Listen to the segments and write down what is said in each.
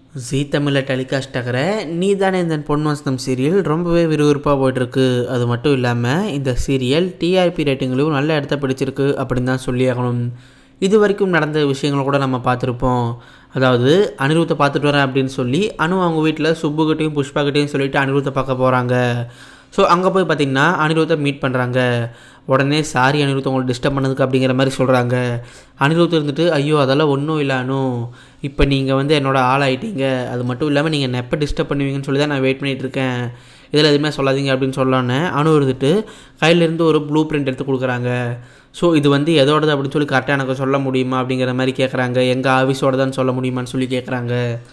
ஜீ தமிழில் டெலிகாஸ்ட் ஆகிற நீ தானே இந்த பொன் வசனம் சீரியல் ரொம்பவே விறுவிறுப்பாக போயிட்டுருக்கு அது மட்டும் இல்லாமல் இந்த சீரியல் டிஆர்பி ரேட்டிங்லையும் நல்ல இடத்த பிடிச்சிருக்கு அப்படின்னு தான் சொல்லி ஆகணும் இது வரைக்கும் நடந்த விஷயங்களை கூட நம்ம பார்த்துருப்போம் அதாவது அனிருத்தை பார்த்துட்டு வரேன் அப்படின்னு சொல்லி அனு அவங்க வீட்டில் சுப்புக்கிட்டையும் புஷ்பாக்கிட்டையும் சொல்லிட்டு அனிருத்தை பார்க்க போகிறாங்க ஸோ அங்கே போய் பார்த்திங்கன்னா அனிருத்தை மீட் பண்ணுறாங்க உடனே சாரி அனிருத் உங்களை டிஸ்டர்ப் பண்ணதுக்கு அப்படிங்கிற மாதிரி சொல்கிறாங்க அனிருத் இருந்துட்டு ஐயோ அதெல்லாம் ஒன்றும் இல்லை அனு இப்போ நீங்கள் வந்து என்னோட ஆள் ஆகிட்டீங்க அது மட்டும் இல்லாமல் நீங்கள் என்ன எப்போ டிஸ்டர்ப் பண்ணுவீங்கன்னு சொல்லி தான் நான் வெயிட் பண்ணிகிட்டு இருக்கேன் இதில் எதுவுமே சொல்லாதீங்க அப்படின்னு சொல்லலான்னு அனு இருந்துட்டு கையிலேருந்து ஒரு ப்ளூ பிரிண்ட் எடுத்து கொடுக்குறாங்க ஸோ இது வந்து எதோடது அப்படின்னு சொல்லி கரெக்டாக எனக்கு சொல்ல முடியுமா அப்படிங்கிற மாதிரி கேட்குறாங்க எங்கள் ஆஃபீஸோட சொல்ல முடியுமான்னு சொல்லி கேட்குறாங்க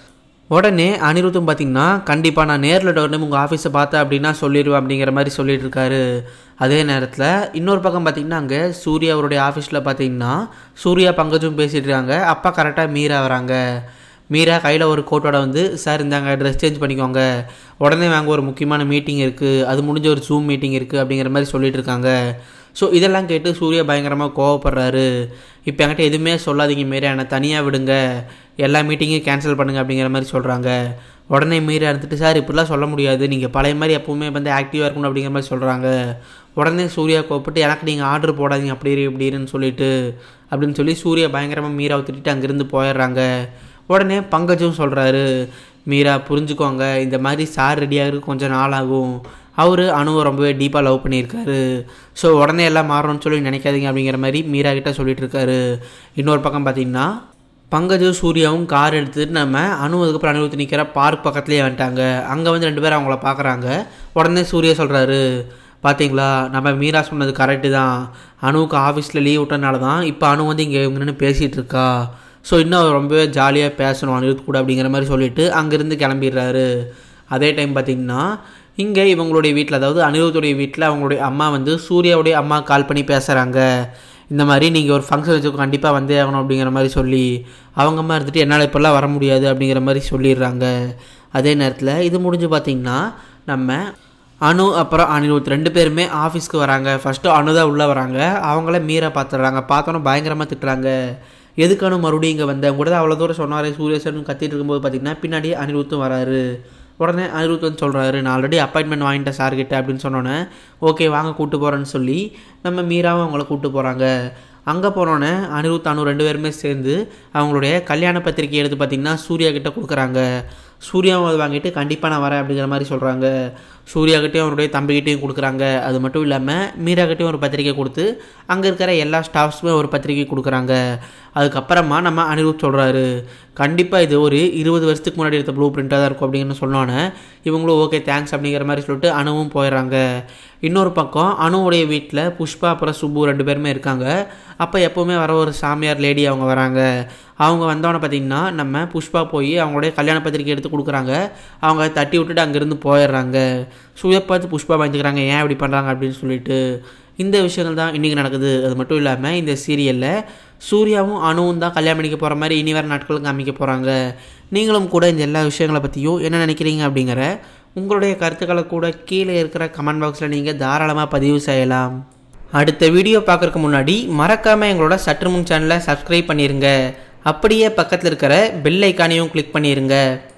உடனே அனிருத்தும் பார்த்தீங்கன்னா கண்டிப்பாக நான் நேரில் உடனே உங்கள் ஆஃபீஸை பார்த்தேன் அப்படின்னா சொல்லிடுவேன் அப்படிங்கிற மாதிரி சொல்லிட்டு இருக்காரு அதே நேரத்தில் இன்னொரு பக்கம் பார்த்தீங்கன்னா அங்கே சூர்யா அவருடைய ஆஃபீஸில் பார்த்தீங்கன்னா சூர்யா பங்கஜும் பேசிகிட்டு இருக்காங்க அப்பா கரெக்டாக மீரா வராங்க மீரா கையில் ஒரு கோட்டோட வந்து சார் இந்தாங்க ட்ரெஸ் சேஞ்ச் பண்ணிக்கோங்க உடனே வாங்க ஒரு முக்கியமான மீட்டிங் இருக்குது அது முடிஞ்ச ஒரு ஜூம் மீட்டிங் இருக்குது அப்படிங்கிற மாதிரி சொல்லிட்டு இருக்காங்க ஸோ இதெல்லாம் கேட்டு சூர்யா பயங்கரமாக கோவப்படுறாரு இப்போ என்கிட்ட எதுவுமே சொல்லாதீங்க மீரா என்னை தனியாக விடுங்க எல்லா மீட்டிங்கையும் கேன்சல் பண்ணுங்கள் அப்படிங்கிற மாதிரி சொல்கிறாங்க உடனே மீரா இருந்துட்டு சார் இப்படிலாம் சொல்ல முடியாது நீங்கள் பழைய மாதிரி எப்பவுமே வந்து ஆக்டிவாக இருக்கணும் அப்படிங்கிற மாதிரி சொல்கிறாங்க உடனே சூர்யா கோப்பிட்டு எனக்கு நீங்கள் ஆர்டர் போடாதீங்க அப்படி இரு, இப்படி இருன்னு சொல்லிட்டு அப்படின்னு சொல்லி சூர்யா பயங்கரமாக மீராவை திட்டிட்டு அங்கேருந்து போயிடுறாங்க உடனே பங்கஜும் சொல்கிறாரு மீரா புரிஞ்சுக்கோங்க இந்த மாதிரி சார் ரெடியாகிறதுக்கு கொஞ்சம் நாள் ஆகும் அவர் அணுவை ரொம்பவே டீப்பாக லவ் பண்ணியிருக்காரு ஸோ உடனே எல்லாம் மாறணும்னு சொல்லி நினைக்காதீங்க அப்படிங்கிற மாதிரி மீரா கிட்ட சொல்லிட்டு இருக்காரு இன்னொரு பக்கம் பார்த்தீங்கன்னா பங்கஜும் சூர்யாவும் கார் எடுத்துட்டு நம்ம அணு அதுக்கப்புறம் அனுபவத்து நிற்கிற பார்க் பக்கத்துலேயே வந்துட்டாங்க அங்கே வந்து ரெண்டு பேரும் அவங்கள பார்க்குறாங்க உடனே சூர்யா சொல்கிறாரு பார்த்தீங்களா நம்ம மீரா சொன்னது கரெக்டு தான் அணுவுக்கு ஆஃபீஸில் லீவ் விட்டனால தான் இப்போ அணு வந்து இங்கே இவங்க நின்று பேசிகிட்டு இருக்கா ஸோ இன்னும் ரொம்பவே ஜாலியாக பேசணும் அனிருத் கூட அப்படிங்கிற மாதிரி சொல்லிட்டு அங்கேருந்து கிளம்பிடுறாரு அதே டைம் பார்த்திங்கன்னா இங்கே இவங்களுடைய வீட்டில் அதாவது அனிருத்துடைய வீட்டில் அவங்களுடைய அம்மா வந்து சூர்யாவுடைய அம்மா கால் பண்ணி பேசுகிறாங்க இந்த மாதிரி நீங்கள் ஒரு ஃபங்க்ஷன் வச்சு கண்டிப்பாக வந்தே ஆகணும் அப்படிங்கிற மாதிரி சொல்லி அவங்க அம்மா இருந்துட்டு என்னால் இப்போல்லாம் வர முடியாது அப்படிங்கிற மாதிரி சொல்லிடுறாங்க அதே நேரத்தில் இது முடிஞ்சு பார்த்திங்கன்னா நம்ம அனு அப்புறம் அனிருத் ரெண்டு பேருமே ஆஃபீஸ்க்கு வராங்க ஃபஸ்ட்டு அனு தான் உள்ளே வராங்க அவங்கள மீரா பார்த்துடுறாங்க பார்த்தோன்னே பயங்கரமாக திட்டுறாங்க எதுக்கு அனு மறுபடியும் இங்கே வந்தேன் கூட தான் அவ்வளோ தூரம் சொன்னார் சூரியசன் கத்திட்டு இருக்கும்போது பார்த்தீங்கன்னா பின்னாடி அனிருத்தும் வராரு உடனே அனிருத் வந்து சொல்கிறாரு நான் ஆல்ரெடி அப்பாயின்மெண்ட் வாங்கிட்டேன் சார்கிட்ட அப்படின்னு சொன்னோன்னே ஓகே வாங்க கூப்பிட்டு போகிறேன்னு சொல்லி நம்ம மீராவும் அவங்கள கூப்பிட்டு போகிறாங்க அங்கே போனோன்னே அனிருத் அனு ரெண்டு பேருமே சேர்ந்து அவங்களுடைய கல்யாண பத்திரிக்கை எடுத்து பார்த்திங்கன்னா சூர்யா கிட்ட கொடுக்குறாங்க சூர்யாவும் அதை வாங்கிட்டு கண்டிப்பாக நான் வரேன் அப்படிங்கிற மாதிரி சொல்கிறாங்க சூர்யா கிட்டேயும் அவருடைய தம்பிக்கிட்டையும் கொடுக்குறாங்க அது மட்டும் இல்லாமல் மீரா கிட்டேயும் ஒரு பத்திரிக்கை கொடுத்து அங்கே இருக்கிற எல்லா ஸ்டாஃப்ஸுமே ஒரு பத்திரிக்கை கொடுக்குறாங்க அதுக்கப்புறமா நம்ம அனிருத் சொல்கிறாரு கண்டிப்பாக இது ஒரு இருபது வருஷத்துக்கு முன்னாடி எடுத்த ப்ளூ பிரிண்ட்டாக தான் இருக்கும் அப்படின்னு சொன்னோன்னே இவங்களும் ஓகே தேங்க்ஸ் அப்படிங்கிற மாதிரி சொல்லிட்டு அணுவும் போயிடுறாங்க இன்னொரு பக்கம் அணுவுடைய வீட்டில் புஷ்பா அப்புறம் சுப்பு ரெண்டு பேருமே இருக்காங்க அப்போ எப்போவுமே வர ஒரு சாமியார் லேடி அவங்க வராங்க அவங்க வந்தோடனே பார்த்திங்கன்னா நம்ம புஷ்பா போய் அவங்களுடைய கல்யாண பத்திரிக்கை எடுத்து கொடுக்குறாங்க அவங்க தட்டி விட்டுட்டு அங்கேருந்து போயிடுறாங்க சுய பார்த்து புஷ்பா பயந்துக்கிறாங்க ஏன் இப்படி பண்ணுறாங்க அப்படின்னு சொல்லிட்டு இந்த விஷயங்கள் தான் இன்றைக்கி நடக்குது அது மட்டும் இல்லாமல் இந்த சீரியலில் சூர்யாவும் அணுவும் தான் கல்யாணம் பண்ணிக்க போகிற மாதிரி இனி வர நாட்களுக்கு அமைக்க போகிறாங்க நீங்களும் கூட இந்த எல்லா விஷயங்களை பற்றியும் என்ன நினைக்கிறீங்க அப்படிங்கிற உங்களுடைய கருத்துக்களை கூட கீழே இருக்கிற கமெண்ட் பாக்ஸில் நீங்கள் தாராளமாக பதிவு செய்யலாம் அடுத்த வீடியோ பார்க்குறதுக்கு முன்னாடி மறக்காமல் எங்களோட சற்று முன் சேனலை சப்ஸ்கிரைப் பண்ணிடுங்க அப்படியே பக்கத்தில் இருக்கிற பெல் ஐக்கானையும் கிளிக் பண்ணிடுங்க